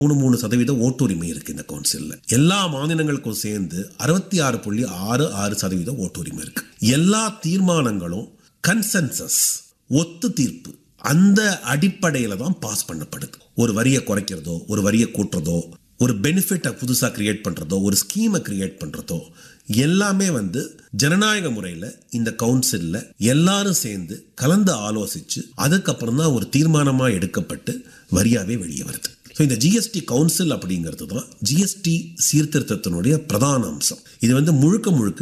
மூணு மூணு சதவீத ஓட்டுரிமை இருக்கு இந்த கவுன்சில்ல எல்லா மாநிலங்களுக்கும் சேர்ந்து அறுபத்தி ஆறு புள்ளி ஆறு ஆறு சதவீத ஓட்டுரிமை இருக்கு எல்லா தீர்மானங்களும் கன்சென்சஸ் ஒத்து தீர்ப்பு அந்த அடிப்படையில தான் பாஸ் பண்ணப்படுது ஒரு வரியை குறைக்கிறதோ ஒரு வரியை கூட்டுறதோ ஒரு பெனிஃபிட்டை புதுசாக கிரியேட் பண்ணுறதோ ஒரு ஸ்கீமை கிரியேட் பண்ணுறதோ எல்லாமே வந்து ஜனநாயக முறையில் இந்த கவுன்சிலில் எல்லாரும் சேர்ந்து கலந்து ஆலோசித்து அதுக்கப்புறம் தான் ஒரு தீர்மானமாக எடுக்கப்பட்டு வரியாவே வெளியே வருது ஸோ இந்த ஜிஎஸ்டி கவுன்சில் அப்படிங்கிறது தான் ஜிஎஸ்டி சீர்திருத்தத்தினுடைய பிரதான அம்சம் இது வந்து முழுக்க முழுக்க